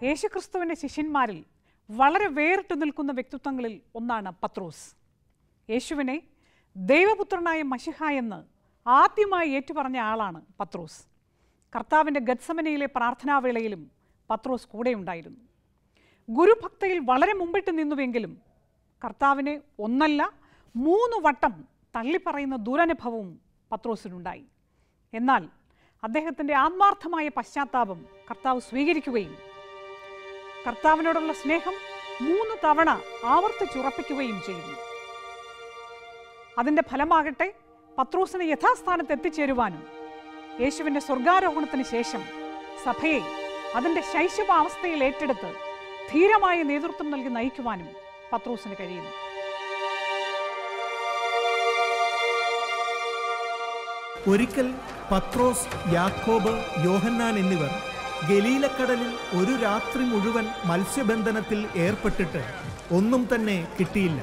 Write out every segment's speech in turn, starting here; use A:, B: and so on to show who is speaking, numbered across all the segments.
A: യേശുക്രിസ്തുവിൻ്റെ ശിഷ്യന്മാരിൽ വളരെ വേറിട്ടു നിൽക്കുന്ന വ്യക്തിത്വങ്ങളിൽ ഒന്നാണ് പത്രോസ് യേശുവിനെ ദൈവപുത്രനായ മഷിഹ എന്ന് ആദ്യമായി ഏറ്റുപറഞ്ഞ ആളാണ് പത്രോസ് കർത്താവിൻ്റെ ഗത്സമനയിലെ പ്രാർത്ഥനാവേളയിലും പത്രോസ് കൂടെയുണ്ടായിരുന്നു ഗുരുഭക്തയിൽ വളരെ മുമ്പിട്ട് നിന്നുവെങ്കിലും കർത്താവിനെ ഒന്നല്ല മൂന്ന് വട്ടം തള്ളിപ്പറയുന്ന ദുരനുഭവവും പത്രോസിനുണ്ടായി എന്നാൽ അദ്ദേഹത്തിൻ്റെ ആത്മാർത്ഥമായ പശ്ചാത്താപം കർത്താവ് സ്വീകരിക്കുകയും കർത്താവിനോടുള്ള സ്നേഹം മൂന്ന് തവണ ആവർത്തിച്ചുറപ്പിക്കുകയും ചെയ്യുന്നു അതിൻ്റെ ഫലമാകട്ടെ പത്രോസിന് യഥാസ്ഥാനത്ത് എത്തിച്ചേരുവാനും യേശുവിൻ്റെ സ്വർഗാരോഹണത്തിന് ശേഷം സഭയെ അതിൻ്റെ ശൈശവാവസ്ഥയിൽ ഏറ്റെടുത്ത് ധീരമായ നേതൃത്വം നൽകി നയിക്കുവാനും പത്രോസിന് കഴിയുന്നു
B: ഒരിക്കൽ പത്രോസ് യാക്കോബ് യോഹന്നാൻ എന്നിവർ ഗലീലക്കടലിൽ ഒരു രാത്രി മുഴുവൻ മത്സ്യബന്ധനത്തിൽ ഏർപ്പെട്ടിട്ട് ഒന്നും തന്നെ കിട്ടിയില്ല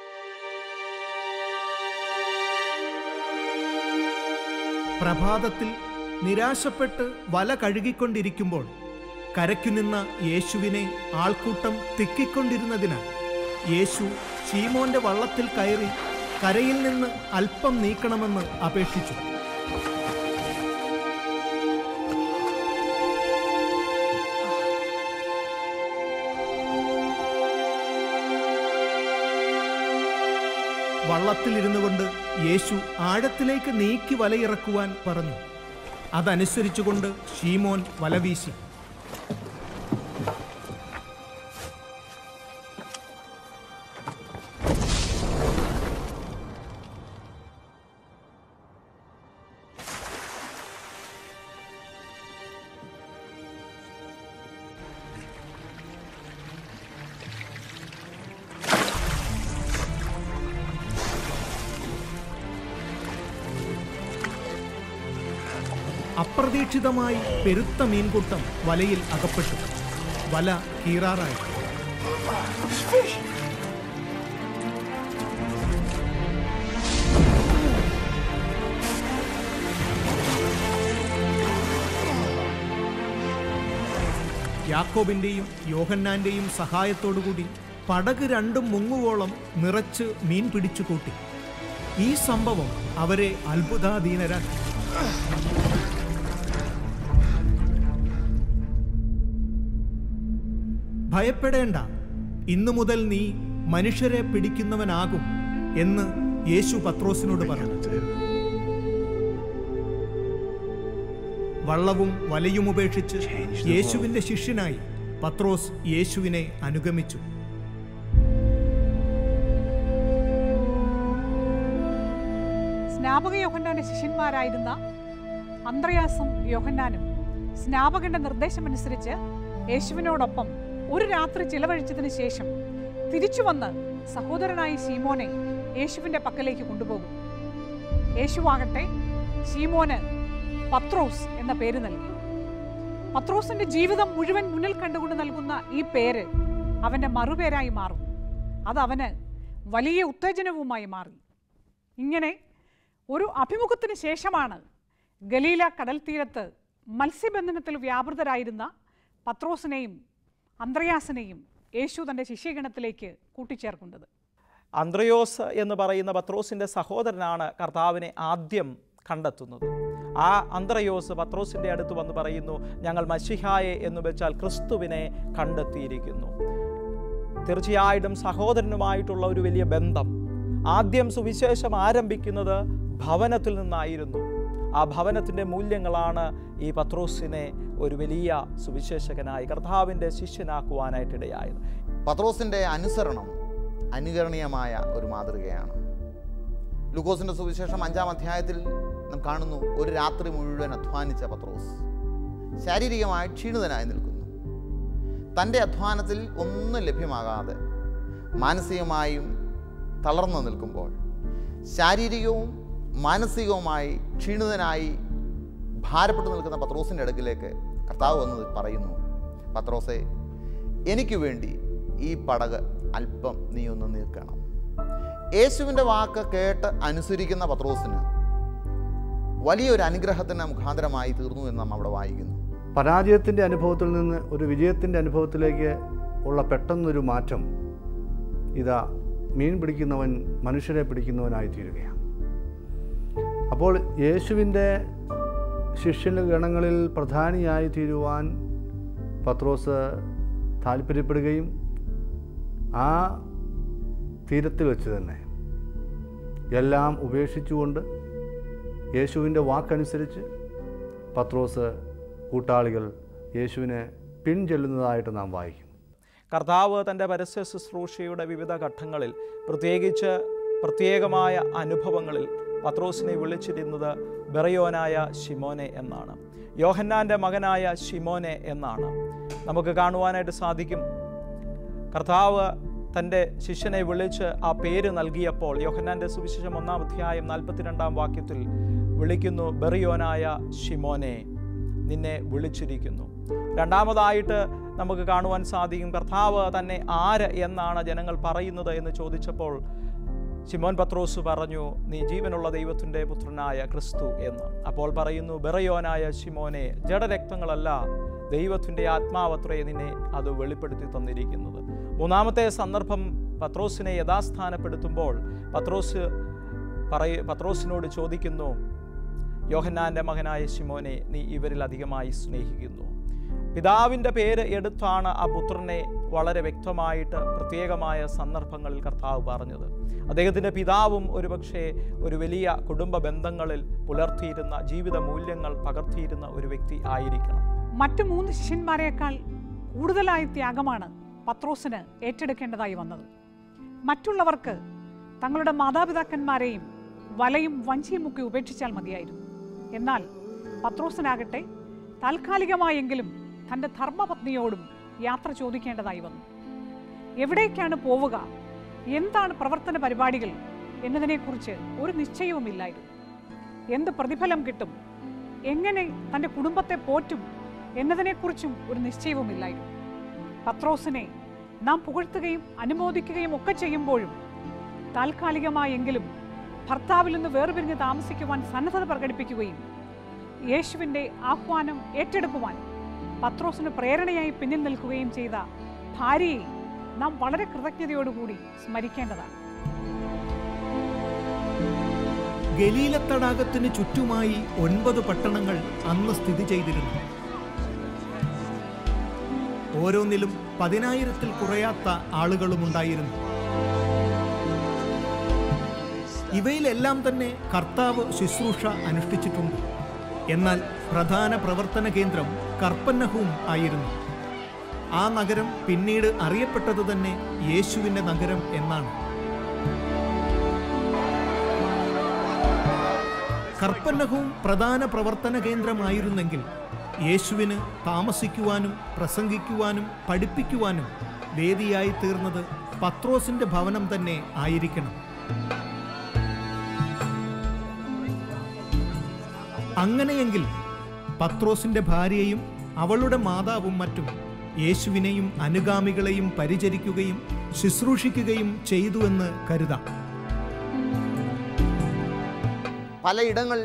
B: പ്രഭാതത്തിൽ നിരാശപ്പെട്ട് വല കഴുകിക്കൊണ്ടിരിക്കുമ്പോൾ കരയ്ക്കു നിന്ന യേശുവിനെ ആൾക്കൂട്ടം തിക്കിക്കൊണ്ടിരുന്നതിനാൽ യേശു ശീമോന്റെ വള്ളത്തിൽ കയറി കരയിൽ നിന്ന് അല്പം നീക്കണമെന്ന് അപേക്ഷിച്ചു വള്ളത്തിലിരുന്നു കൊണ്ട് യേശു ആഴത്തിലേക്ക് നീക്കി വലയിറക്കുവാൻ പറഞ്ഞു അതനുസരിച്ചുകൊണ്ട് ഷീമോൻ വലവീശി അപ്രതീക്ഷിതമായി പെരുത്ത മീൻകൂട്ടം വലയിൽ അകപ്പെട്ടു വല കീറാറായി യാക്കോബിന്റെയും യോഹന്നാന്റെയും സഹായത്തോടുകൂടി പടക് രണ്ടും മുങ്ങുവോളം നിറച്ച് മീൻ പിടിച്ചു കൂട്ടി ഈ സംഭവം അവരെ അത്ഭുതാധീനരാക്കി ഭയപ്പെടേണ്ട ഇന്നു മുതൽ നീ മനുഷ്യരെ പിടിക്കുന്നവനാകും എന്ന് യേശു പത്രോസിനോട് പറഞ്ഞു വള്ളവും വലയും ഉപേക്ഷിച്ച് യേശുവിന്റെ ശിഷ്യനായി പത്രോസ് യേശുവിനെ അനുഗമിച്ചു
A: സ്നാപക യോഹന്നാന്റെ ശിഷ്യന്മാരായിരുന്ന അന്ത്രയാസും യോഹന്നാനും സ്നാപകന്റെ നിർദ്ദേശമനുസരിച്ച് യേശുവിനോടൊപ്പം ഒരു രാത്രി ചിലവഴിച്ചതിന് ശേഷം തിരിച്ചു വന്ന് സഹോദരനായ ശീമോനെ യേശുവിന്റെ പക്കലേക്ക് കൊണ്ടുപോകും യേശുവാകട്ടെ ശീമോന് പത്രോസ് എന്ന പേര് നൽകി പത്രോസിന്റെ ജീവിതം മുഴുവൻ മുന്നിൽ കണ്ടുകൊണ്ട് നൽകുന്ന ഈ പേര് അവന്റെ മറുപേരായി മാറും അത് അവന് വലിയ ഉത്തേജനവുമായി മാറി ഇങ്ങനെ ഒരു അഭിമുഖത്തിന് ശേഷമാണ് ഗലീല കടൽ തീരത്ത് മത്സ്യബന്ധനത്തിൽ വ്യാപൃതരായിരുന്ന പത്രോസിനെയും അന്ത്രയാസിനെയും യേശു തൻ്റെ ശിഷ്യഗണത്തിലേക്ക് കൂട്ടിച്ചേർക്കുന്നത്
C: അന്ത്രയോസ് എന്ന് പറയുന്ന പത്രോസിൻ്റെ സഹോദരനാണ് കർത്താവിനെ ആദ്യം കണ്ടെത്തുന്നത് ആ അന്ത്രയോസ് പത്രോസിൻ്റെ അടുത്ത് വന്ന് പറയുന്നു ഞങ്ങൾ മഷിഹായെ എന്ന് വെച്ചാൽ ക്രിസ്തുവിനെ കണ്ടെത്തിയിരിക്കുന്നു തീർച്ചയായിട്ടും സഹോദരനുമായിട്ടുള്ള ഒരു വലിയ ബന്ധം ആദ്യം സുവിശേഷം ആരംഭിക്കുന്നത് ഭവനത്തിൽ നിന്നായിരുന്നു ആ ഭവനത്തിൻ്റെ മൂല്യങ്ങളാണ് ഈ പത്രോസിനെ ഒരു വലിയ സുവിശേഷകനായി കർത്താവിൻ്റെ ശിഷ്യനാക്കുവാനായിട്ടിടയായത്
D: പത്രോസിൻ്റെ അനുസരണം അനുകരണീയമായ ഒരു മാതൃകയാണ് ലൂക്കോസിൻ്റെ സുവിശേഷം അഞ്ചാം അധ്യായത്തിൽ നാം കാണുന്നു ഒരു രാത്രി മുഴുവൻ അധ്വാനിച്ച പത്രോസ് ശാരീരികമായി ക്ഷീണിതനായി നിൽക്കുന്നു തൻ്റെ അധ്വാനത്തിൽ ഒന്നും ലഭ്യമാകാതെ മാനസികമായും തളർന്നു നിൽക്കുമ്പോൾ ശാരീരികവും മാനസികവുമായി ക്ഷീണിതനായി ഭാരപ്പെട്ടു നിൽക്കുന്ന പത്രോസിൻ്റെ അടുക്കിലേക്ക് കർത്താവ് വന്ന് പറയുന്നു പത്രോസെ എനിക്ക് വേണ്ടി ഈ പടക് അല്പം നീ ഒന്ന് നീക്കണം യേശുവിൻ്റെ വാക്ക് കേട്ട് അനുസരിക്കുന്ന പത്രോസിന് വലിയൊരു അനുഗ്രഹത്തിന് മുഖാന്തരമായി തീർന്നു എന്ന് നാം അവിടെ വായിക്കുന്നു
E: പരാജയത്തിൻ്റെ അനുഭവത്തിൽ നിന്ന് ഒരു വിജയത്തിൻ്റെ അനുഭവത്തിലേക്ക് ഉള്ള പെട്ടെന്നൊരു മാറ്റം ഇതാ മീൻ പിടിക്കുന്നവൻ മനുഷ്യരെ പിടിക്കുന്നവനായി തീരുകയാണ് അപ്പോൾ യേശുവിൻ്റെ ശിഷ്യന് ഗണങ്ങളിൽ പ്രധാനിയായി തീരുവാൻ പത്രോസ് താല്പര്യപ്പെടുകയും ആ തീരത്തിൽ വെച്ച് തന്നെ എല്ലാം ഉപേക്ഷിച്ചുകൊണ്ട് യേശുവിൻ്റെ വാക്കനുസരിച്ച് പത്രോസ് കൂട്ടാളികൾ യേശുവിനെ പിൻചെല്ലുന്നതായിട്ട് നാം വായിക്കും
C: കർത്താവ് തൻ്റെ പരസ്യ ശുശ്രൂഷയുടെ വിവിധ ഘട്ടങ്ങളിൽ പ്രത്യേകിച്ച് പ്രത്യേകമായ അനുഭവങ്ങളിൽ പത്രോസിനെ വിളിച്ചിരുന്നത് ബെറയോനായ ഷിമോനെ എന്നാണ് യോഹന്നാൻ്റെ മകനായ ഷിമോനെ എന്നാണ് നമുക്ക് കാണുവാനായിട്ട് സാധിക്കും കർത്താവ് തൻ്റെ ശിഷ്യനെ വിളിച്ച് ആ പേര് നൽകിയപ്പോൾ യോഹന്നാൻ്റെ സുവിശേഷം ഒന്നാം അധ്യായം നാൽപ്പത്തിരണ്ടാം വാക്യത്തിൽ വിളിക്കുന്നു ബെറിയോനായ ഷിമോനെ നിന്നെ വിളിച്ചിരിക്കുന്നു രണ്ടാമതായിട്ട് നമുക്ക് കാണുവാൻ സാധിക്കും കർത്താവ് തന്നെ ആര് എന്നാണ് ജനങ്ങൾ പറയുന്നത് എന്ന് ചോദിച്ചപ്പോൾ ശിമോൻ പത്രോസ് പറഞ്ഞു നീ ജീവനുള്ള ദൈവത്തിൻ്റെ പുത്രനായ ക്രിസ്തു എന്ന് അപ്പോൾ പറയുന്നു ബെറയോനായ ശിമോനെ ജഡരക്തങ്ങളല്ല ദൈവത്തിൻ്റെ ആത്മാവത്രേ നിന്നെ അത് വെളിപ്പെടുത്തി തന്നിരിക്കുന്നത് മൂന്നാമത്തെ സന്ദർഭം പത്രോസിനെ യഥാസ്ഥാനപ്പെടുത്തുമ്പോൾ പത്രോസ് പറയ പത്രോസിനോട് ചോദിക്കുന്നു യോഹന്നാൻ്റെ മകനായ ശിമോനെ നീ ഇവരിൽ അധികമായി സ്നേഹിക്കുന്നു പിതാവിൻ്റെ പേര് എടുത്താണ് ആ പുത്രനെ വളരെ വ്യക്തമായിട്ട് പ്രത്യേകമായ സന്ദർഭങ്ങളിൽ കർത്താവ് പറഞ്ഞത് അദ്ദേഹത്തിൻ്റെ പിതാവും ഒരുപക്ഷെ ഒരു വലിയ കുടുംബ ബന്ധങ്ങളിൽ പുലർത്തിയിരുന്ന ജീവിത മൂല്യങ്ങൾ പകർത്തിയിരുന്ന ഒരു വ്യക്തി ആയിരിക്കണം
A: മറ്റു മൂന്ന് ശിഷ്യന്മാരെക്കാൾ കൂടുതലായ ത്യാഗമാണ് പത്രോസിന് ഏറ്റെടുക്കേണ്ടതായി വന്നത് മറ്റുള്ളവർക്ക് തങ്ങളുടെ മാതാപിതാക്കന്മാരെയും വലയും വഞ്ചിയും ഒക്കെ ഉപേക്ഷിച്ചാൽ മതിയായിരുന്നു എന്നാൽ പത്രോസിനാകട്ടെ താൽക്കാലികമായെങ്കിലും തൻ്റെ ധർമ്മപത്നിയോടും യാത്ര ചോദിക്കേണ്ടതായി വന്നു എവിടേക്കാണ് പോവുക എന്താണ് പ്രവർത്തന പരിപാടികൾ എന്നതിനെക്കുറിച്ച് ഒരു നിശ്ചയവുമില്ലായിരുന്നു എന്ത് പ്രതിഫലം കിട്ടും എങ്ങനെ തൻ്റെ കുടുംബത്തെ പോറ്റും എന്നതിനെക്കുറിച്ചും ഒരു നിശ്ചയവുമില്ലായിരുന്നു പത്രോസിനെ നാം പുകഴ്ത്തുകയും അനുമോദിക്കുകയും ഒക്കെ ചെയ്യുമ്പോഴും താൽക്കാലികമായെങ്കിലും ഭർത്താവിൽ നിന്ന് വേർപിരിഞ്ഞ് താമസിക്കുവാൻ സന്നദ്ധത പ്രകടിപ്പിക്കുകയും യേശുവിൻ്റെ ആഹ്വാനം ഏറ്റെടുക്കുവാൻ പത്രോസിന് പ്രേരണയായി പിന്നിൽ നിൽക്കുകയും ചെയ്ത ഭാര്യയെ നാം വളരെ കൃതജ്ഞതയോടുകൂടി സ്മരിക്കേണ്ടതാണ്
B: ഗലീല തടാകത്തിന് ചുറ്റുമായി ഒൻപത് പട്ടണങ്ങൾ അന്ന് സ്ഥിതി ചെയ്തിരുന്നു ഓരോന്നിലും പതിനായിരത്തിൽ കുറയാത്ത ആളുകളുമുണ്ടായിരുന്നു ഇവയിലെല്ലാം തന്നെ കർത്താവ് ശുശ്രൂഷ അനുഷ്ഠിച്ചിട്ടുണ്ട് എന്നാൽ പ്രധാന പ്രവർത്തന കേന്ദ്രം കർപ്പന്നഹൂം ആയിരുന്നു ആ നഗരം പിന്നീട് അറിയപ്പെട്ടത് തന്നെ യേശുവിൻ്റെ നഗരം എന്നാണ് കർപ്പന്നഹവും പ്രധാന പ്രവർത്തന കേന്ദ്രമായിരുന്നെങ്കിൽ യേശുവിന് താമസിക്കുവാനും പ്രസംഗിക്കുവാനും പഠിപ്പിക്കുവാനും വേദിയായി തീർന്നത് പത്രോസിന്റെ ഭവനം തന്നെ ആയിരിക്കണം അങ്ങനെയെങ്കിൽ പത്രോസിന്റെ ഭാര്യയും അവളുടെ മാതാവും മറ്റും യേശുവിനെയും അനുഗാമികളെയും പരിചരിക്കുകയും ശുശ്രൂഷിക്കുകയും ചെയ്തുവെന്ന് കരുതാം
D: പലയിടങ്ങൾ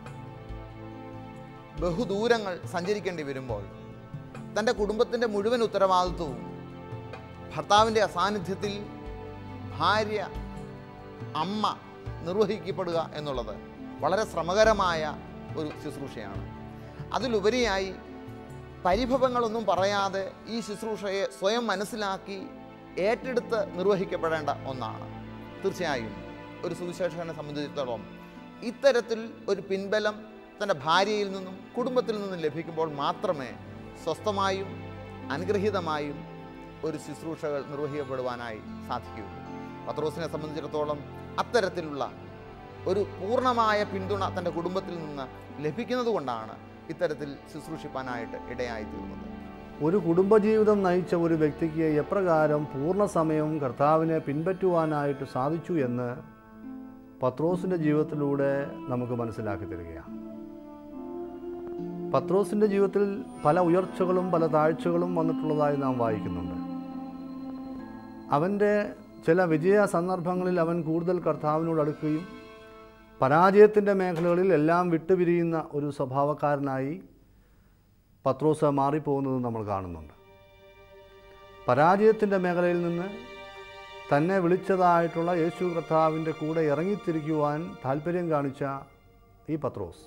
D: ബഹുദൂരങ്ങൾ സഞ്ചരിക്കേണ്ടി വരുമ്പോൾ തൻ്റെ കുടുംബത്തിൻ്റെ മുഴുവൻ ഉത്തരവാദിത്വവും ഭർത്താവിൻ്റെ അസാന്നിധ്യത്തിൽ ഭാര്യ അമ്മ നിർവഹിക്കപ്പെടുക എന്നുള്ളത് വളരെ ശ്രമകരമായ ഒരു ശുശ്രൂഷയാണ് അതിലുപരിയായി പരിഭവങ്ങളൊന്നും പറയാതെ ഈ ശുശ്രൂഷയെ സ്വയം മനസ്സിലാക്കി ഏറ്റെടുത്ത് നിർവഹിക്കപ്പെടേണ്ട ഒന്നാണ് തീർച്ചയായും ഒരു സുവിശേഷകനെ സംബന്ധിച്ചിടത്തോളം ഇത്തരത്തിൽ ഒരു പിൻബലം തൻ്റെ ഭാര്യയിൽ നിന്നും കുടുംബത്തിൽ നിന്നും ലഭിക്കുമ്പോൾ മാത്രമേ സ്വസ്ഥമായും അനുഗ്രഹീതമായും ഒരു ശുശ്രൂഷകൾ നിർവഹിക്കപ്പെടുവാനായി സാധിക്കുകയുള്ളൂ പത്രോസിനെ സംബന്ധിച്ചിടത്തോളം അത്തരത്തിലുള്ള ഒരു പൂർണ്ണമായ പിന്തുണ തൻ്റെ കുടുംബത്തിൽ നിന്ന് ലഭിക്കുന്നത് കൊണ്ടാണ് ഇത്തരത്തിൽ ശുശ്രൂഷിപ്പാനായിട്ട് ഇടയായിത്തീർന്നത്
E: ഒരു കുടുംബജീവിതം നയിച്ച ഒരു വ്യക്തിക്ക് എപ്രകാരം പൂർണ്ണസമയം കർത്താവിനെ പിൻപറ്റുവാനായിട്ട് സാധിച്ചു എന്ന് പത്രോസിൻ്റെ ജീവിതത്തിലൂടെ നമുക്ക് മനസ്സിലാക്കി തരികയാണ് പത്രോസിൻ്റെ ജീവിതത്തിൽ പല ഉയർച്ചകളും പല താഴ്ചകളും വന്നിട്ടുള്ളതായി നാം വായിക്കുന്നുണ്ട് അവൻ്റെ ചില വിജയ സന്ദർഭങ്ങളിൽ അവൻ കൂടുതൽ കർത്താവിനോട് അടുക്കുകയും പരാജയത്തിൻ്റെ മേഖലകളിൽ എല്ലാം വിട്ടുപിരിയുന്ന ഒരു സ്വഭാവക്കാരനായി പത്രോസ് മാറിപ്പോകുന്നത് നമ്മൾ കാണുന്നുണ്ട് പരാജയത്തിൻ്റെ മേഖലയിൽ നിന്ന് തന്നെ വിളിച്ചതായിട്ടുള്ള യേശു കർത്താവിൻ്റെ കൂടെ ഇറങ്ങിത്തിരിക്കുവാൻ താല്പര്യം കാണിച്ച ഈ പത്രോസ്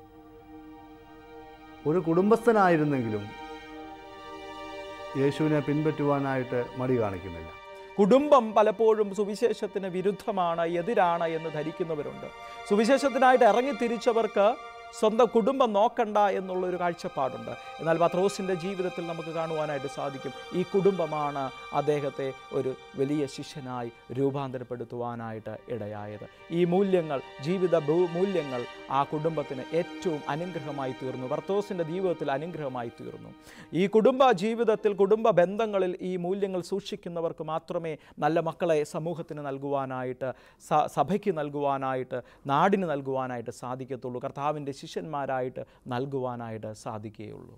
E: ഒരു കുടുംബസ്ഥനായിരുന്നെങ്കിലും യേശുവിനെ പിൻപറ്റുവാനായിട്ട് മടി കാണിക്കുന്നില്ല
C: കുടുംബം പലപ്പോഴും സുവിശേഷത്തിന് വിരുദ്ധമാണ് എതിരാണ് എന്ന് ധരിക്കുന്നവരുണ്ട് സുവിശേഷത്തിനായിട്ട് ഇറങ്ങി തിരിച്ചവർക്ക് സ്വന്തം കുടുംബം നോക്കണ്ട എന്നുള്ളൊരു കാഴ്ചപ്പാടുണ്ട് എന്നാൽ പത്രോസിൻ്റെ ജീവിതത്തിൽ നമുക്ക് കാണുവാനായിട്ട് സാധിക്കും ഈ കുടുംബമാണ് അദ്ദേഹത്തെ ഒരു വലിയ ശിഷ്യനായി രൂപാന്തരപ്പെടുത്തുവാനായിട്ട് ഇടയായത് ഈ മൂല്യങ്ങൾ ജീവിത ഭൂ- മൂല്യങ്ങൾ ആ കുടുംബത്തിന് ഏറ്റവും അനുഗ്രഹമായി തീർന്നു പത്രോസിൻ്റെ ജീവിതത്തിൽ അനുഗ്രഹമായി തീർന്നു ഈ കുടുംബ ജീവിതത്തിൽ കുടുംബ ബന്ധങ്ങളിൽ ഈ മൂല്യങ്ങൾ സൂക്ഷിക്കുന്നവർക്ക് മാത്രമേ നല്ല മക്കളെ സമൂഹത്തിന് നൽകുവാനായിട്ട് സ- സഭയ്ക്ക് നൽകുവാനായിട്ട് നാടിന് നൽകുവാനായിട്ട് സാധിക്കത്തുള്ളൂ കർത്താവിൻ്റെ ശിഷ്യന്മാരായിട്ട് നൽകുവാനായിട്ട് സാധിക്കുകയുള്ളൂ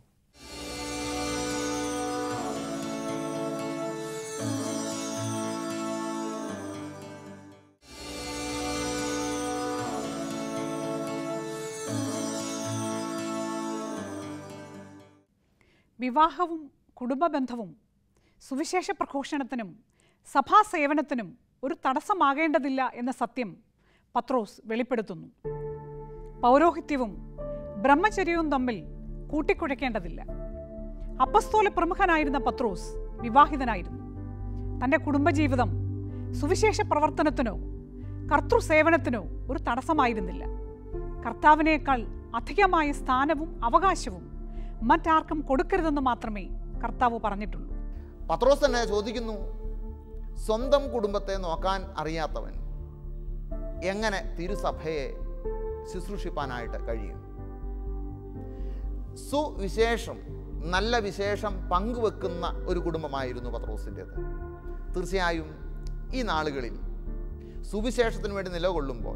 A: വിവാഹവും കുടുംബബന്ധവും സുവിശേഷ പ്രഘോഷണത്തിനും സഭാ സേവനത്തിനും ഒരു തടസ്സമാകേണ്ടതില്ല എന്ന സത്യം പത്രോസ് വെളിപ്പെടുത്തുന്നു പൗരോഹിത്യവും ബ്രഹ്മചര്യവും തമ്മിൽ കൂട്ടിക്കുഴയ്ക്കേണ്ടതില്ല അപ്പസ്തോല പ്രമുഖനായിരുന്ന പത്രോസ് വിവാഹിതനായിരുന്നു തൻ്റെ കുടുംബജീവിതം സുവിശേഷ പ്രവർത്തനത്തിനോ കർത്തൃസേവനത്തിനോ ഒരു തടസ്സമായിരുന്നില്ല കർത്താവിനേക്കാൾ അധികമായ സ്ഥാനവും അവകാശവും മറ്റാർക്കും കൊടുക്കരുതെന്ന് മാത്രമേ കർത്താവ് പറഞ്ഞിട്ടുള്ളൂ
D: പത്രോസ് തന്നെ ചോദിക്കുന്നു സ്വന്തം കുടുംബത്തെ നോക്കാൻ അറിയാത്തവൻ എങ്ങനെ തിരുസഭയെ ശുശ്രൂഷിപ്പാനായിട്ട് കഴിയും സുവിശേഷം നല്ല വിശേഷം പങ്കുവെക്കുന്ന ഒരു കുടുംബമായിരുന്നു പത്രോസിൻ്റേത് തീർച്ചയായും ഈ നാളുകളിൽ സുവിശേഷത്തിന് വേണ്ടി നിലകൊള്ളുമ്പോൾ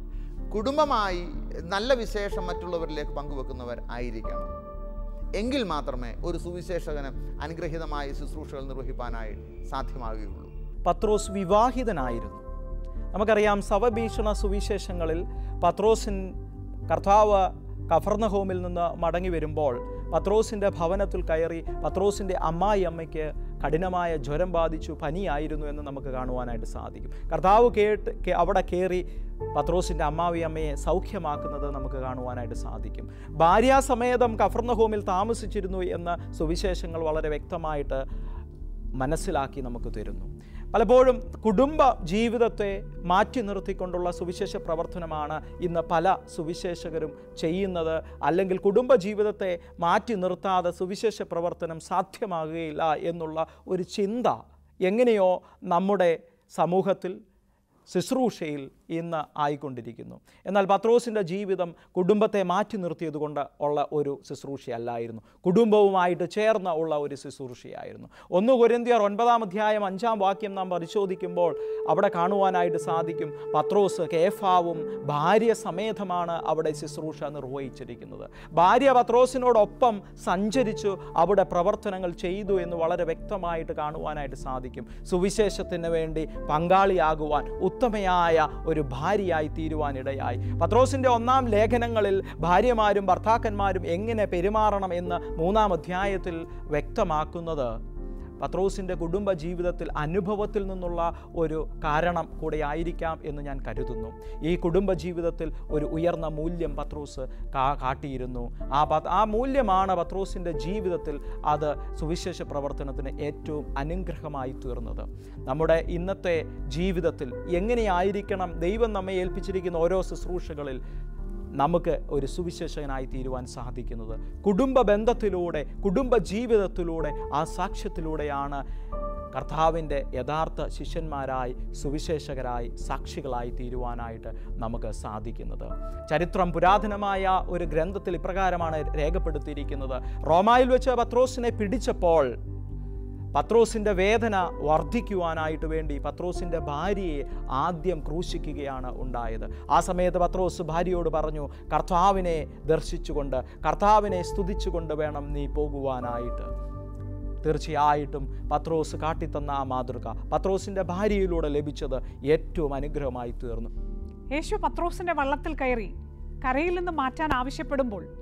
D: കുടുംബമായി നല്ല വിശേഷം മറ്റുള്ളവരിലേക്ക് പങ്കുവെക്കുന്നവർ ആയിരിക്കണം എങ്കിൽ മാത്രമേ ഒരു സുവിശേഷകന് അനുഗ്രഹീതമായ ശുശ്രൂഷകൾ നിർവഹിപ്പാനായി സാധ്യമാകുകയുള്ളൂ
C: പത്രോസ് വിവാഹിതനായിരുന്നു നമുക്കറിയാം സവഭീഷണ സുവിശേഷങ്ങളിൽ പത്രോസിൻ കർത്താവ് കഫർണഹോമിൽ നിന്ന് മടങ്ങി വരുമ്പോൾ പത്രോസിൻ്റെ ഭവനത്തിൽ കയറി പത്രോസിൻ്റെ അമ്മായി അമ്മയ്ക്ക് കഠിനമായ ജ്വരം ബാധിച്ചു പനിയായിരുന്നു എന്ന് നമുക്ക് കാണുവാനായിട്ട് സാധിക്കും കർത്താവ് കേട്ട് കേ- അവിടെ കയറി പത്രോസിൻ്റെ അമ്മാവി അമ്മയെ സൗഖ്യമാക്കുന്നത് നമുക്ക് കാണുവാനായിട്ട് സാധിക്കും ഭാര്യാസമേതം കഫർണഹോമിൽ താമസിച്ചിരുന്നു എന്ന സുവിശേഷങ്ങൾ വളരെ വ്യക്തമായിട്ട് മനസ്സിലാക്കി നമുക്ക് തരുന്നു പലപ്പോഴും കുടുംബ ജീവിതത്തെ മാറ്റി നിർത്തിക്കൊണ്ടുള്ള സുവിശേഷ പ്രവർത്തനമാണ് ഇന്ന് പല സുവിശേഷകരും ചെയ്യുന്നത് അല്ലെങ്കിൽ കുടുംബ ജീവിതത്തെ മാറ്റി നിർത്താതെ സുവിശേഷ പ്രവർത്തനം സാധ്യമാകുകയില്ല എന്നുള്ള ഒരു ചിന്ത എങ്ങനെയോ നമ്മുടെ സമൂഹത്തിൽ ശുശ്രൂഷയിൽ ഇന്ന് ആയിക്കൊണ്ടിരിക്കുന്നു എന്നാൽ പത്രോസിൻ്റെ ജീവിതം കുടുംബത്തെ മാറ്റി നിർത്തിയത് കൊണ്ട് ഉള്ള ഒരു ശുശ്രൂഷയല്ലായിരുന്നു കുടുംബവുമായിട്ട് ചേർന്ന ഉള്ള ഒരു ശുശ്രൂഷയായിരുന്നു ഒന്ന് കൊരിന്തിയർ ഒൻപതാം അധ്യായം അഞ്ചാം വാക്യം നാം പരിശോധിക്കുമ്പോൾ അവിടെ കാണുവാനായിട്ട് സാധിക്കും പത്രോസ് കേഫാവും ഭാര്യ സമേതമാണ് അവിടെ ശുശ്രൂഷ നിർവഹിച്ചിരിക്കുന്നത് ഭാര്യ പത്രോസിനോടൊപ്പം സഞ്ചരിച്ചു അവിടെ പ്രവർത്തനങ്ങൾ ചെയ്തു എന്ന് വളരെ വ്യക്തമായിട്ട് കാണുവാനായിട്ട് സാധിക്കും സുവിശേഷത്തിന് വേണ്ടി പങ്കാളിയാകുവാൻ ഉത്തമയായ ഒരു ഭാര്യയായി തീരുവാനിടയായി പത്രോസിൻ്റെ ഒന്നാം ലേഖനങ്ങളിൽ ഭാര്യമാരും ഭർത്താക്കന്മാരും എങ്ങനെ പെരുമാറണം എന്ന് മൂന്നാം അധ്യായത്തിൽ വ്യക്തമാക്കുന്നത് പത്രോസിൻ്റെ കുടുംബ ജീവിതത്തിൽ അനുഭവത്തിൽ നിന്നുള്ള ഒരു കാരണം കൂടെ ആയിരിക്കാം എന്ന് ഞാൻ കരുതുന്നു ഈ കുടുംബ ജീവിതത്തിൽ ഒരു ഉയർന്ന മൂല്യം പത്രോസ് കാ കാട്ടിയിരുന്നു ആ പ- ആ മൂല്യമാണ് പത്രോസിൻ്റെ ജീവിതത്തിൽ അത് സുവിശേഷ പ്രവർത്തനത്തിന് ഏറ്റവും അനുഗ്രഹമായി തീർന്നത് നമ്മുടെ ഇന്നത്തെ ജീവിതത്തിൽ എങ്ങനെയായിരിക്കണം ദൈവം നമ്മെ ഏൽപ്പിച്ചിരിക്കുന്ന ഓരോ ശുശ്രൂഷകളിൽ നമുക്ക് ഒരു സുവിശേഷകനായി തീരുവാൻ സാധിക്കുന്നത് കുടുംബ ബന്ധത്തിലൂടെ കുടുംബ ജീവിതത്തിലൂടെ ആ സാക്ഷ്യത്തിലൂടെയാണ് കർത്താവിൻ്റെ യഥാർത്ഥ ശിഷ്യന്മാരായി സുവിശേഷകരായി സാക്ഷികളായി തീരുവാനായിട്ട് നമുക്ക് സാധിക്കുന്നത് ചരിത്രം പുരാതനമായ ഒരു ഗ്രന്ഥത്തിൽ ഇപ്രകാരമാണ് രേഖപ്പെടുത്തിയിരിക്കുന്നത് റോമായിൽ വെച്ച് പത്രോസിനെ പിടിച്ചപ്പോൾ പത്രോസിൻ്റെ വേദന വർദ്ധിക്കുവാനായിട്ട് വേണ്ടി പത്രോസിൻ്റെ ഭാര്യയെ ആദ്യം ക്രൂശിക്കുകയാണ് ഉണ്ടായത് ആ സമയത്ത് പത്രോസ് ഭാര്യയോട് പറഞ്ഞു കർത്താവിനെ ദർശിച്ചുകൊണ്ട് കർത്താവിനെ സ്തുതിച്ചുകൊണ്ട് വേണം നീ പോകുവാനായിട്ട് തീർച്ചയായിട്ടും പത്രോസ് കാട്ടിത്തന്ന ആ മാതൃക പത്രോസിൻ്റെ ഭാര്യയിലൂടെ ലഭിച്ചത് ഏറ്റവും അനുഗ്രഹമായി തീർന്നു
A: യേശു പത്രോസിന്റെ വള്ളത്തിൽ കയറി കരയിൽ നിന്ന് മാറ്റാൻ ആവശ്യപ്പെടുമ്പോൾ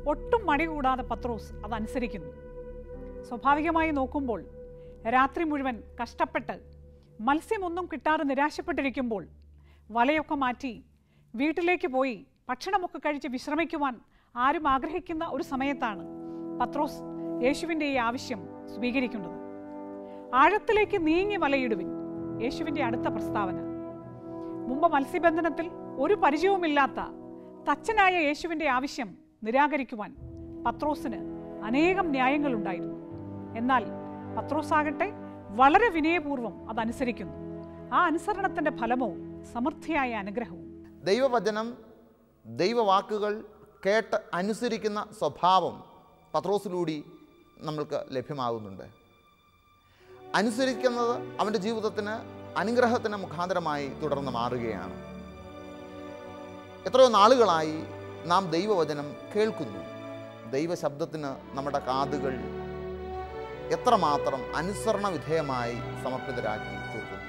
A: ഒട്ടും മടി കൂടാതെ പത്രോസ് അതനുസരിക്കുന്നു സ്വാഭാവികമായി നോക്കുമ്പോൾ രാത്രി മുഴുവൻ കഷ്ടപ്പെട്ട് മത്സ്യമൊന്നും കിട്ടാതെ നിരാശപ്പെട്ടിരിക്കുമ്പോൾ വലയൊക്കെ മാറ്റി വീട്ടിലേക്ക് പോയി ഭക്ഷണമൊക്കെ കഴിച്ച് വിശ്രമിക്കുവാൻ ആരും ആഗ്രഹിക്കുന്ന ഒരു സമയത്താണ് പത്രോസ് യേശുവിൻ്റെ ഈ ആവശ്യം സ്വീകരിക്കുന്നത് ആഴത്തിലേക്ക് നീങ്ങി വലയിടുവിൻ യേശുവിൻ്റെ അടുത്ത പ്രസ്താവന മുമ്പ് മത്സ്യബന്ധനത്തിൽ ഒരു പരിചയവുമില്ലാത്ത തച്ചനായ യേശുവിൻ്റെ ആവശ്യം നിരാകരിക്കുവാൻ പത്രോസിന് അനേകം ന്യായങ്ങളുണ്ടായിരുന്നു എന്നാൽ പത്രോസാകട്ടെ വളരെ വിനയപൂർവ്വം അതനുസരിക്കുന്നു ആ അനുസരണത്തിൻ്റെ ഫലമോ സമൃദ്ധിയായ അനുഗ്രഹവും
D: ദൈവവചനം ദൈവവാക്കുകൾ കേട്ട് അനുസരിക്കുന്ന സ്വഭാവം പത്രോസിലൂടെ നമ്മൾക്ക് ലഭ്യമാകുന്നുണ്ട് അനുസരിക്കുന്നത് അവൻ്റെ ജീവിതത്തിന് അനുഗ്രഹത്തിന് മുഖാന്തരമായി തുടർന്ന് മാറുകയാണ് എത്രയോ നാളുകളായി നാം ദൈവവചനം കേൾക്കുന്നു ദൈവശബ്ദത്തിന് നമ്മുടെ കാതുകൾ എത്രമാത്രം അനുസരണ വിധേയമായി സമർപ്പിതരാക്കി തീർക്കുന്നു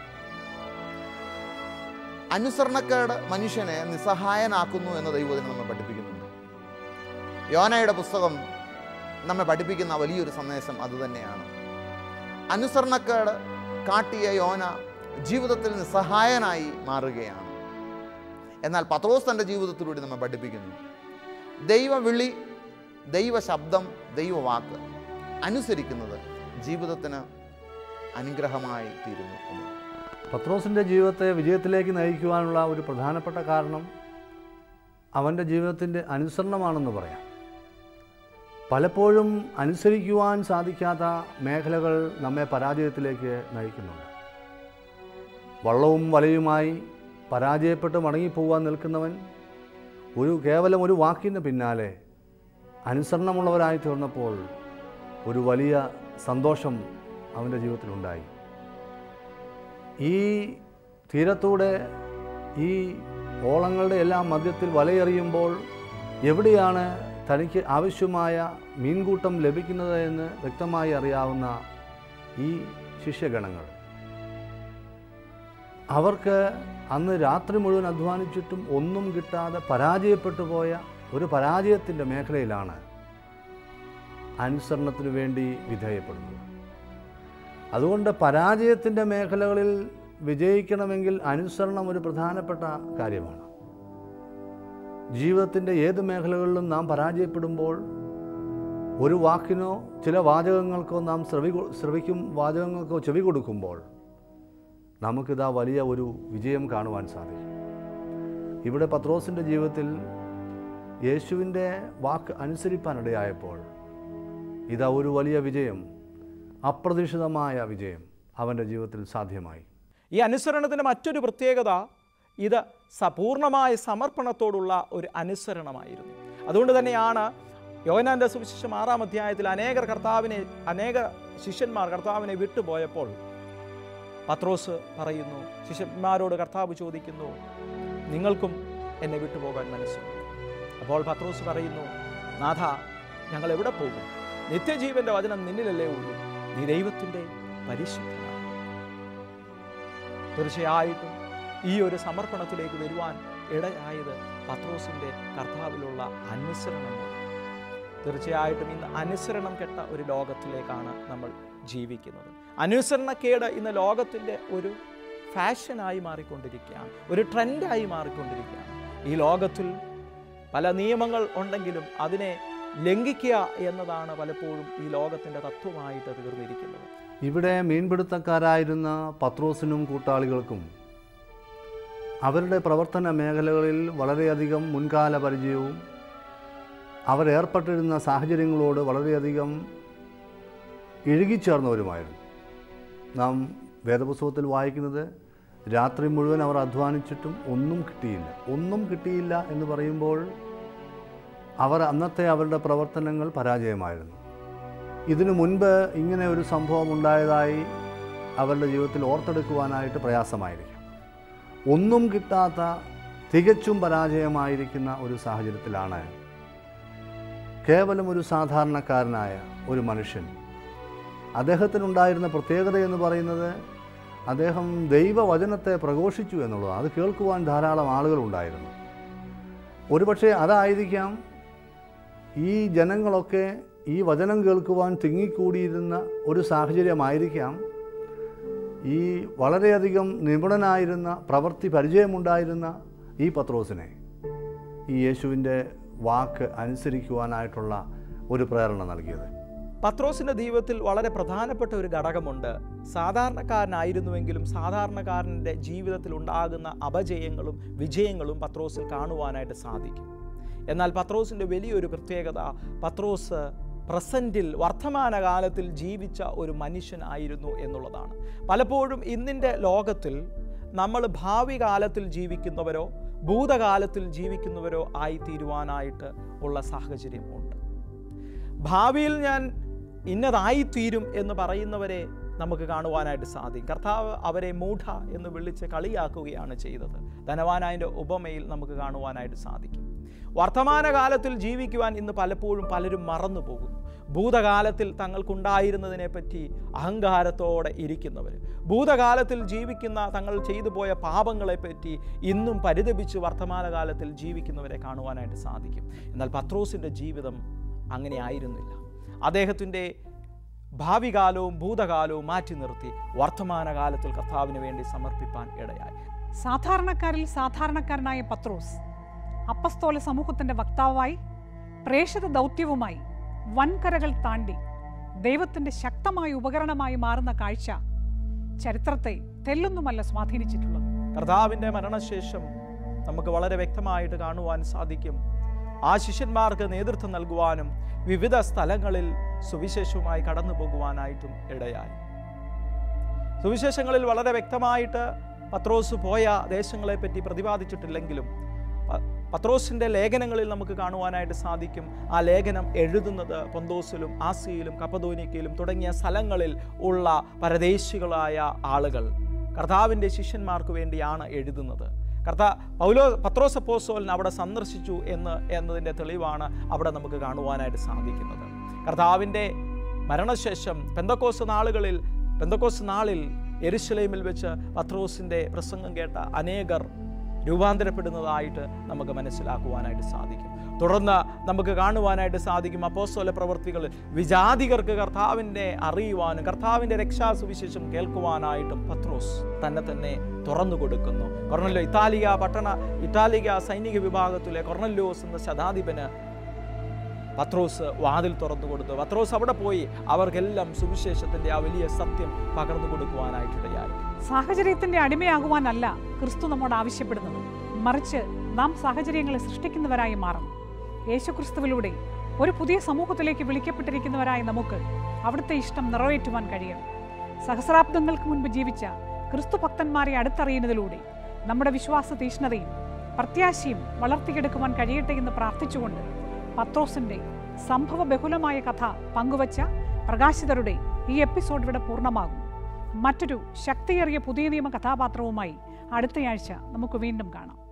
D: അനുസരണക്കേട് മനുഷ്യനെ നിസ്സഹായനാക്കുന്നു എന്ന് ദൈവത്തിന് നമ്മെ പഠിപ്പിക്കുന്നുണ്ട് യോനയുടെ പുസ്തകം നമ്മെ പഠിപ്പിക്കുന്ന വലിയൊരു സന്ദേശം അതുതന്നെയാണ് അനുസരണക്കേട് കാട്ടിയ യോന ജീവിതത്തിൽ നിസ്സഹായനായി മാറുകയാണ് എന്നാൽ പത്രോസ് തൻ്റെ ജീവിതത്തിലൂടെ നമ്മെ പഠിപ്പിക്കുന്നു ദൈവവിളി ദൈവശബ്ദം ദൈവവാക്ക് അനുസരിക്കുന്നത് ജീവിതത്തിന് അനുഗ്രഹമായി തീരുന്നു എന്ന്
E: പത്രോസിൻ്റെ ജീവിതത്തെ വിജയത്തിലേക്ക് നയിക്കുവാനുള്ള ഒരു പ്രധാനപ്പെട്ട കാരണം അവൻ്റെ ജീവിതത്തിൻ്റെ അനുസരണമാണെന്ന് പറയാം പലപ്പോഴും അനുസരിക്കുവാൻ സാധിക്കാത്ത മേഖലകൾ നമ്മെ പരാജയത്തിലേക്ക് നയിക്കുന്നുണ്ട് വള്ളവും വലയുമായി പരാജയപ്പെട്ട് മടങ്ങിപ്പോവാൻ നിൽക്കുന്നവൻ ഒരു കേവലം ഒരു വാക്കിന് പിന്നാലെ അനുസരണമുള്ളവരായി തീർന്നപ്പോൾ ഒരു വലിയ സന്തോഷം അവൻ്റെ ജീവിതത്തിലുണ്ടായി ഈ തീരത്തൂടെ ഈ ഓളങ്ങളുടെ എല്ലാം മധ്യത്തിൽ വലയെറിയുമ്പോൾ എവിടെയാണ് തനിക്ക് ആവശ്യമായ മീൻകൂട്ടം ലഭിക്കുന്നത് എന്ന് വ്യക്തമായി അറിയാവുന്ന ഈ ശിഷ്യഗണങ്ങൾ അവർക്ക് അന്ന് രാത്രി മുഴുവൻ അധ്വാനിച്ചിട്ടും ഒന്നും കിട്ടാതെ പരാജയപ്പെട്ടു പോയ ഒരു പരാജയത്തിൻ്റെ മേഖലയിലാണ് അനുസരണത്തിനു വേണ്ടി വിധേയപ്പെടുന്നത് അതുകൊണ്ട് പരാജയത്തിൻ്റെ മേഖലകളിൽ വിജയിക്കണമെങ്കിൽ അനുസരണം ഒരു പ്രധാനപ്പെട്ട കാര്യമാണ് ജീവിതത്തിൻ്റെ ഏത് മേഖലകളിലും നാം പരാജയപ്പെടുമ്പോൾ ഒരു വാക്കിനോ ചില വാചകങ്ങൾക്കോ നാം ശ്രവി ശ്രവിക്കും വാചകങ്ങൾക്കോ ചെവി കൊടുക്കുമ്പോൾ നമുക്കിതാ വലിയ ഒരു വിജയം കാണുവാൻ സാധിക്കും ഇവിടെ പത്രോസിൻ്റെ ജീവിതത്തിൽ യേശുവിൻ്റെ വാക്ക് അനുസരിപ്പാനിടയായപ്പോൾ ഇതാ ഒരു വലിയ വിജയം അപ്രതീക്ഷിതമായ വിജയം അവൻ്റെ ജീവിതത്തിൽ സാധ്യമായി
C: ഈ അനുസരണത്തിൻ്റെ മറ്റൊരു പ്രത്യേകത ഇത് സപൂർണമായ സമർപ്പണത്തോടുള്ള ഒരു അനുസരണമായിരുന്നു അതുകൊണ്ട് തന്നെയാണ് യോനാന്റെ സുവിശേഷം ആറാം അധ്യായത്തിൽ അനേകർ കർത്താവിനെ അനേക ശിഷ്യന്മാർ കർത്താവിനെ വിട്ടുപോയപ്പോൾ പത്രോസ് പറയുന്നു ശിഷ്യന്മാരോട് കർത്താവ് ചോദിക്കുന്നു നിങ്ങൾക്കും എന്നെ വിട്ടുപോകാൻ മനസ്സുണ്ട് അപ്പോൾ പത്രോസ് പറയുന്നു നാഥ ഞങ്ങൾ എവിടെ പോകും നിത്യജീവന്റെ വചനം നിന്നിലല്ലേ ഉള്ളൂ നീ ദൈവത്തിൻ്റെ പരിശുദ്ധനാണ് തീർച്ചയായിട്ടും ഈ ഒരു സമർപ്പണത്തിലേക്ക് വരുവാൻ ഇടയായത് പത്രോസിൻ്റെ കർത്താവിലുള്ള അനുസരണമാണ് തീർച്ചയായിട്ടും ഇന്ന് അനുസരണം കെട്ട ഒരു ലോകത്തിലേക്കാണ് നമ്മൾ ജീവിക്കുന്നത് അനുസരണക്കേട് ഇന്ന് ലോകത്തിൻ്റെ ഒരു ഫാഷനായി മാറിക്കൊണ്ടിരിക്കുകയാണ് ഒരു ട്രെൻഡായി മാറിക്കൊണ്ടിരിക്കുകയാണ് ഈ ലോകത്തിൽ പല നിയമങ്ങൾ ഉണ്ടെങ്കിലും അതിനെ ലംഘിക്കുക എന്നതാണ് പലപ്പോഴും ഈ ലോകത്തിൻ്റെ തത്വമായിട്ട് തീർന്നിരിക്കുന്നത്
E: ഇവിടെ മീൻപിടുത്തക്കാരായിരുന്ന പത്രോസിനും കൂട്ടാളികൾക്കും അവരുടെ പ്രവർത്തന മേഖലകളിൽ വളരെയധികം മുൻകാല പരിചയവും അവരേർപ്പെട്ടിരുന്ന സാഹചര്യങ്ങളോട് വളരെയധികം ഇഴുകിച്ചേർന്നവരുമായിരുന്നു നാം വേദപുസ്തകത്തിൽ വായിക്കുന്നത് രാത്രി മുഴുവൻ അവർ അധ്വാനിച്ചിട്ടും ഒന്നും കിട്ടിയില്ല ഒന്നും കിട്ടിയില്ല എന്ന് പറയുമ്പോൾ അവർ അന്നത്തെ അവരുടെ പ്രവർത്തനങ്ങൾ പരാജയമായിരുന്നു ഇതിനു മുൻപ് ഇങ്ങനെ ഒരു സംഭവം ഉണ്ടായതായി അവരുടെ ജീവിതത്തിൽ ഓർത്തെടുക്കുവാനായിട്ട് പ്രയാസമായിരിക്കും ഒന്നും കിട്ടാത്ത തികച്ചും പരാജയമായിരിക്കുന്ന ഒരു സാഹചര്യത്തിലാണ് കേവലം ഒരു സാധാരണക്കാരനായ ഒരു മനുഷ്യൻ അദ്ദേഹത്തിനുണ്ടായിരുന്ന പ്രത്യേകത എന്ന് പറയുന്നത് അദ്ദേഹം ദൈവവചനത്തെ പ്രഘോഷിച്ചു എന്നുള്ളതാണ് അത് കേൾക്കുവാൻ ധാരാളം ആളുകളുണ്ടായിരുന്നു ഒരുപക്ഷെ അതായിരിക്കാം ഈ ജനങ്ങളൊക്കെ ഈ വചനം കേൾക്കുവാൻ തിങ്ങിക്കൂടിയിരുന്ന ഒരു സാഹചര്യമായിരിക്കാം ഈ വളരെയധികം നിപുണനായിരുന്ന പ്രവൃത്തി പരിചയമുണ്ടായിരുന്ന ഈ പത്രോസിനെ ഈ യേശുവിൻ്റെ വാക്ക് അനുസരിക്കുവാനായിട്ടുള്ള ഒരു പ്രേരണ നൽകിയത്
C: പത്രോസിൻ്റെ ജീവിതത്തിൽ വളരെ പ്രധാനപ്പെട്ട ഒരു ഘടകമുണ്ട് സാധാരണക്കാരനായിരുന്നുവെങ്കിലും സാധാരണക്കാരൻ്റെ ജീവിതത്തിൽ ഉണ്ടാകുന്ന അപജയങ്ങളും വിജയങ്ങളും പത്രോസിൽ കാണുവാനായിട്ട് സാധിക്കും എന്നാൽ പത്രോസിൻ്റെ വലിയൊരു പ്രത്യേകത പത്രോസ് പ്രസൻറ്റിൽ വർത്തമാനകാലത്തിൽ ജീവിച്ച ഒരു മനുഷ്യനായിരുന്നു എന്നുള്ളതാണ് പലപ്പോഴും ഇന്നിൻ്റെ ലോകത്തിൽ നമ്മൾ ഭാവി കാലത്തിൽ ജീവിക്കുന്നവരോ ഭൂതകാലത്തിൽ ജീവിക്കുന്നവരോ ആയിത്തീരുവാനായിട്ട് ഉള്ള സാഹചര്യം ഉണ്ട് ഭാവിയിൽ ഞാൻ ഇന്നതായിത്തീരും എന്ന് പറയുന്നവരെ നമുക്ക് കാണുവാനായിട്ട് സാധിക്കും കർത്താവ് അവരെ മൂഢ എന്ന് വിളിച്ച് കളിയാക്കുകയാണ് ചെയ്തത് ധനവാനായൻ്റെ ഉപമയിൽ നമുക്ക് കാണുവാനായിട്ട് സാധിക്കും വർത്തമാനകാലത്തിൽ ജീവിക്കുവാൻ ഇന്ന് പലപ്പോഴും പലരും മറന്നു പോകുന്നു ഭൂതകാലത്തിൽ തങ്ങൾക്കുണ്ടായിരുന്നതിനെ പറ്റി അഹങ്കാരത്തോടെ ഇരിക്കുന്നവർ ഭൂതകാലത്തിൽ ജീവിക്കുന്ന തങ്ങൾ ചെയ്തു പോയ പാപങ്ങളെപ്പറ്റി ഇന്നും പരിതപിച്ച് വർത്തമാനകാലത്തിൽ ജീവിക്കുന്നവരെ കാണുവാനായിട്ട് സാധിക്കും എന്നാൽ പത്രോസിൻ്റെ ജീവിതം അങ്ങനെ ആയിരുന്നില്ല അദ്ദേഹത്തിൻ്റെ ഭാവി കാലവും ഭൂതകാലവും മാറ്റി നിർത്തി വർത്തമാനകാലത്തിൽ കർത്താവിന് വേണ്ടി സമർപ്പിപ്പാൻ ഇടയായി
A: സാധാരണക്കാരിൽ സാധാരണക്കാരനായ പത്രോസ് അപ്പസ്തോല സമൂഹത്തിന്റെ വക്താവായി പ്രേക്ഷിത ദൗത്യവുമായി വൻകരകൾ താണ്ടി ദൈവത്തിന്റെ ശക്തമായ ഉപകരണമായി മാറുന്ന കാഴ്ച ചരിത്രത്തെ തെല്ലൊന്നുമല്ല സ്വാധീനിച്ചിട്ടുള്ളത്
C: കർത്താവിൻ്റെ മരണശേഷം നമുക്ക് വളരെ വ്യക്തമായിട്ട് കാണുവാൻ സാധിക്കും ആ ശിഷ്യന്മാർക്ക് നേതൃത്വം നൽകുവാനും വിവിധ സ്ഥലങ്ങളിൽ സുവിശേഷവുമായി കടന്നു പോകുവാനായിട്ടും ഇടയായി സുവിശേഷങ്ങളിൽ വളരെ വ്യക്തമായിട്ട് പത്രോസ് പോയ ദേശങ്ങളെപ്പറ്റി പ്രതിപാദിച്ചിട്ടില്ലെങ്കിലും പ- പത്രോസിൻ്റെ ലേഖനങ്ങളിൽ നമുക്ക് കാണുവാനായിട്ട് സാധിക്കും ആ ലേഖനം എഴുതുന്നത് പൊന്തോസിലും ആസിയയിലും കപ്പദോനിക്കയിലും തുടങ്ങിയ സ്ഥലങ്ങളിൽ ഉള്ള പരദേശികളായ ആളുകൾ കർത്താവിൻ്റെ ശിഷ്യന്മാർക്ക് വേണ്ടിയാണ് എഴുതുന്നത് കർത്താ പൗലോ പത്രോസ് അപ്പോസ്തലൻ അവിടെ സന്ദർശിച്ചു എന്ന് എന്നതിൻ്റെ തെളിവാണ് അവിടെ നമുക്ക് കാണുവാനായിട്ട് സാധിക്കുന്നത് കർത്താവിൻ്റെ മരണശേഷം പെന്തക്കോസ് നാളുകളിൽ പെന്തക്കോസ് നാളിൽ എരുശലേമിൽ വെച്ച് പത്രോസിൻ്റെ പ്രസംഗം കേട്ട അനേകർ രൂപാന്തരപ്പെടുന്നതായിട്ട് നമുക്ക് മനസ്സിലാക്കുവാനായിട്ട് സാധിക്കും തുടർന്ന് നമുക്ക് കാണുവാനായിട്ട് സാധിക്കും അപ്പോസ്തല പ്രവർത്തികളിൽ വിജാതികർക്ക് കർത്താവിൻ്റെ അറിയുവാനും കർത്താവിൻ്റെ രക്ഷാസുവിശേഷം കേൾക്കുവാനായിട്ടും പത്രോസ് തന്നെ തന്നെ തുറന്നു കൊടുക്കുന്നു കൊർണല്ലോ ഇത്താലിയ പട്ടണ ഇറ്റാലിക സൈനിക വിഭാഗത്തിലെ കൊർണല്ലോസ് എന്ന ശതാധിപന് പത്രോസ് വാതിൽ തുറന്നു കൊടുത്തു പത്രോസ് അവിടെ പോയി അവർക്കെല്ലാം സുവിശേഷത്തിൻ്റെ ആ വലിയ സത്യം പകർന്നു കൊടുക്കുവാനായിട്ടിടയായി
A: സാഹചര്യത്തിന്റെ അടിമയാകുവാനല്ല ക്രിസ്തു നമ്മോട് ആവശ്യപ്പെടുന്നത് മറിച്ച് നാം സാഹചര്യങ്ങളെ സൃഷ്ടിക്കുന്നവരായി മാറണം യേശുക്രിസ്തുവിലൂടെ ഒരു പുതിയ സമൂഹത്തിലേക്ക് വിളിക്കപ്പെട്ടിരിക്കുന്നവരായ നമുക്ക് അവിടുത്തെ ഇഷ്ടം നിറവേറ്റുവാൻ കഴിയണം സഹസ്രാബ്ദങ്ങൾക്ക് മുൻപ് ജീവിച്ച ക്രിസ്തു ഭക്തന്മാരെ അടുത്തറിയുന്നതിലൂടെ നമ്മുടെ വിശ്വാസ തീഷ്ണതയും പ്രത്യാശയും വളർത്തിയെടുക്കുവാൻ കഴിയട്ടെ എന്ന് പ്രാർത്ഥിച്ചുകൊണ്ട് പത്രോസിന്റെ സംഭവ ബഹുലമായ കഥ പങ്കുവച്ച പ്രകാശിതരുടെ ഈ എപ്പിസോഡ് ഇവിടെ പൂർണ്ണമാകും മറ്റൊരു ശക്തിയേറിയ പുതിയ നിയമ കഥാപാത്രവുമായി അടുത്തയാഴ്ച നമുക്ക് വീണ്ടും കാണാം